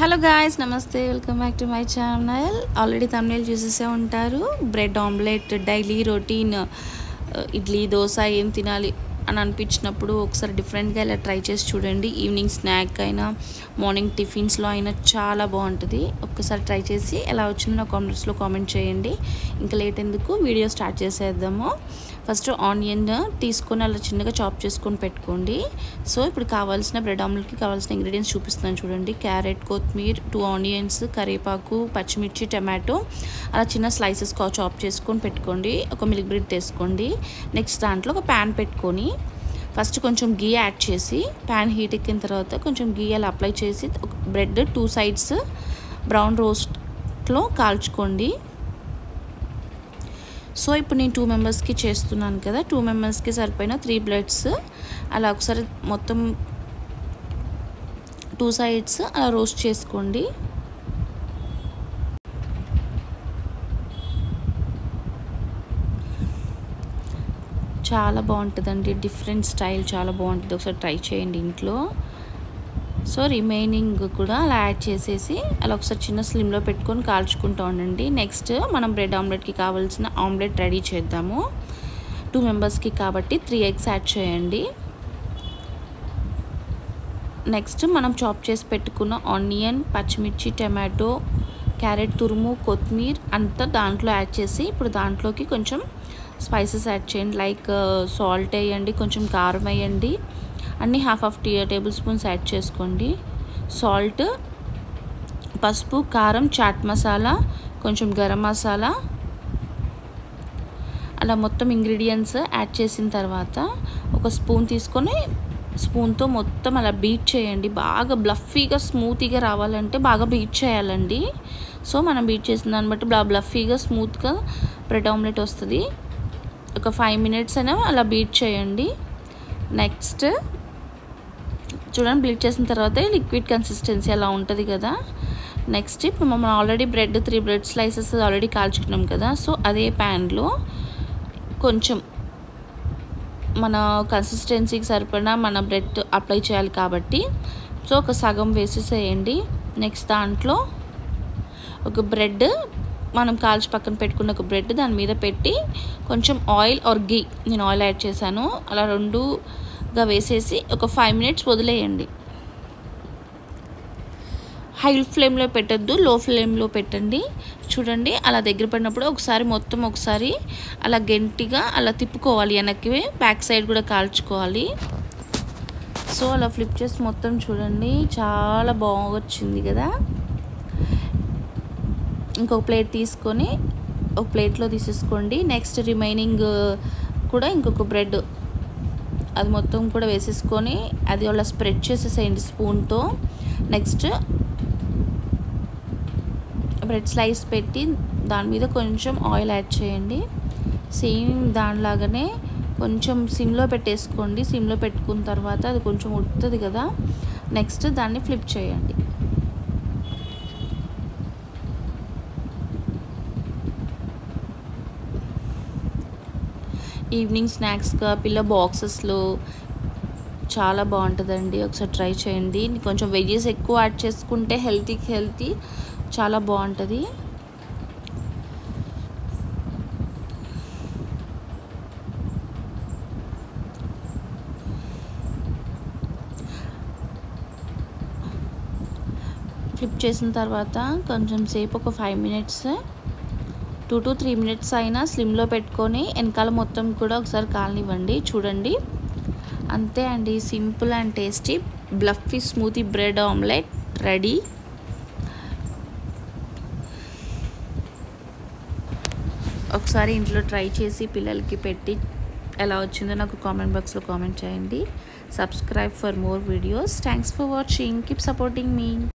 hello guys నమస్తే welcome back to my channel already తమిళ చూసేసే ఉంటారు bread omelette daily routine idli dosa ఏం తినాలి అని అనిపించినప్పుడు ఒకసారి డిఫరెంట్గా ఇలా ట్రై చేసి చూడండి ఈవినింగ్ స్నాక్ అయినా మార్నింగ్ టిఫిన్స్లో అయినా చాలా బాగుంటుంది ఒక్కసారి ట్రై చేసి ఎలా వచ్చిందో నా కామెంట్స్లో కామెంట్ చేయండి ఇంకా లేట్ ఎందుకు వీడియో స్టార్ట్ చేసేద్దాము ఫస్ట్ ఆనియన్ తీసుకొని అలా చిన్నగా చాప్ చేసుకొని పెట్టుకోండి సో ఇప్పుడు కావాల్సిన బ్రెడ్ ఆమ్లెట్కి కావాల్సిన ఇంగ్రీడియంట్స్ చూపిస్తున్నాను చూడండి క్యారెట్ కొత్తిమీర టూ ఆనియన్స్ కరివేపాకు పచ్చిమిర్చి టమాటో అలా చిన్న స్లైసెస్ చాప్ చేసుకొని పెట్టుకోండి ఒక మిల్క్ బ్రెడ్ తీసుకోండి నెక్స్ట్ దాంట్లో ఒక ప్యాన్ పెట్టుకొని ఫస్ట్ కొంచెం గీ యాడ్ చేసి ప్యాన్ హీట్ ఎక్కిన తర్వాత కొంచెం గీ అలా అప్లై చేసి బ్రెడ్ టూ సైడ్స్ బ్రౌన్ రోస్ట్లో కాల్చుకోండి సో ఇప్పుడు నేను టూ మెంబర్స్కి చేస్తున్నాను కదా టూ మెంబర్స్కి సరిపోయిన త్రీ బ్లడ్స్ అలా ఒకసారి మొత్తం టూ సైడ్స్ అలా రోస్ట్ చేసుకోండి చాలా బాగుంటుందండి డిఫరెంట్ స్టైల్ చాలా బాగుంటుంది ఒకసారి ట్రై చేయండి ఇంట్లో సో రిమైనింగ్ కూడా అలా యాడ్ చేసేసి అలా ఒకసారి చిన్న స్లిమ్లో పెట్టుకొని కాల్చుకుంటూ ఉండండి నెక్స్ట్ మనం బ్రెడ్ ఆమ్లెట్కి కావాల్సిన ఆమ్లెట్ రెడీ చేద్దాము టూ మెంబర్స్కి కాబట్టి త్రీ ఎగ్స్ యాడ్ చేయండి నెక్స్ట్ మనం చాప్ చేసి పెట్టుకున్న ఆనియన్ పచ్చిమిర్చి టమాటో క్యారెట్ తురుము కొత్తిమీర అంతా దాంట్లో యాడ్ చేసి ఇప్పుడు దాంట్లోకి కొంచెం స్పైసెస్ యాడ్ చేయండి లైక్ సాల్ట్ వేయండి కొంచెం కారం వేయండి అన్నీ half half tea tablespoons add చేసుకోండి సాల్ట్ పసుపు కారం చాట్ మసాలా కొంచెం గరం మసాలా అలా మొత్తం ఇంగ్రీడియంట్స్ యాడ్ చేసిన తర్వాత ఒక స్పూన్ తీసుకొని స్పూన్తో మొత్తం అలా బీట్ చేయండి బాగా బ్లఫీగా స్మూతీగా రావాలంటే బాగా బీట్ చేయాలండి సో మనం బీట్ చేసిన దాన్ని బట్టి బ్లా బ్లఫీగా స్మూత్గా బ్రెడ్ ఆమ్లెట్ వస్తుంది ఒక ఫైవ్ మినిట్స్ అయినా అలా బీట్ చేయండి నెక్స్ట్ చూడండి బ్లీట్ చేసిన తర్వాత లిక్విడ్ కన్సిస్టెన్సీ అలా ఉంటుంది కదా నెక్స్ట్ ఇప్పుడు మనం already bread three bread slices already కాల్చుకున్నాం కదా సో అదే ప్యాన్లో కొంచెం మన కన్సిస్టెన్సీకి సరిపడా మన బ్రెడ్ అప్లై చేయాలి కాబట్టి సో ఒక సగం వేసేసేయండి నెక్స్ట్ దాంట్లో ఒక బ్రెడ్ మనం కాల్చి పక్కన పెట్టుకున్న ఒక బ్రెడ్ దాని మీద పెట్టి కొంచెం ఆయిల్ ఆర్ గీ నేను ఆయిల్ యాడ్ చేశాను అలా రెండుగా వేసేసి ఒక ఫైవ్ మినిట్స్ వదిలేయండి హై ఫ్లేమ్లో పెట్టద్దు లో ఫ్లేమ్లో పెట్టండి చూడండి అలా దగ్గర పడినప్పుడు ఒకసారి మొత్తం ఒకసారి అలా గట్టిగా అలా తిప్పుకోవాలి వెనక్కి బ్యాక్ సైడ్ కూడా కాల్చుకోవాలి సో అలా ఫ్లిప్ చేసి మొత్తం చూడండి చాలా బాగా వచ్చింది కదా ఇంకొక ప్లేట్ తీసుకొని ఒక ప్లేట్లో తీసేసుకోండి నెక్స్ట్ రిమైనింగ్ కూడా ఇంకొక బ్రెడ్ అది మొత్తం కూడా వేసేసుకొని అది అలా స్ప్రెడ్ చేసేసేయండి స్పూన్తో నెక్స్ట్ బ్రెడ్ స్లైస్ పెట్టి దాని మీద కొంచెం ఆయిల్ యాడ్ చేయండి సేమ్ దానిలాగానే కొంచెం సిమ్లో పెట్టేసుకోండి సిమ్లో పెట్టుకున్న తర్వాత అది కొంచెం ఉడుతుంది కదా నెక్స్ట్ దాన్ని ఫ్లిప్ చేయండి ఈవినింగ్ స్నాక్స్గా పిల్ల బాక్సెస్లో చాలా బాగుంటుందండి ఒకసారి ట్రై చేయండి కొంచెం వెజెస్ ఎక్కువ యాడ్ చేసుకుంటే హెల్తీకి హెల్తీ చాలా బాగుంటుంది ఫ్లిప్ చేసిన తర్వాత కొంచెం సేపు ఒక five minutes two to three minutes అయినా స్లిమ్లో పెట్టుకొని వెనకాల మొత్తం కూడా ఒకసారి కాలనివ్వండి చూడండి అంతే అండి simple and tasty fluffy smoothie bread omelette ready ఒకసారి ఇంట్లో ట్రై చేసి పిల్లలకి పెట్టి ఎలా వచ్చిందో నాకు కామెంట్ బాక్స్లో కామెంట్ చేయండి subscribe for more videos thanks for watching keep supporting me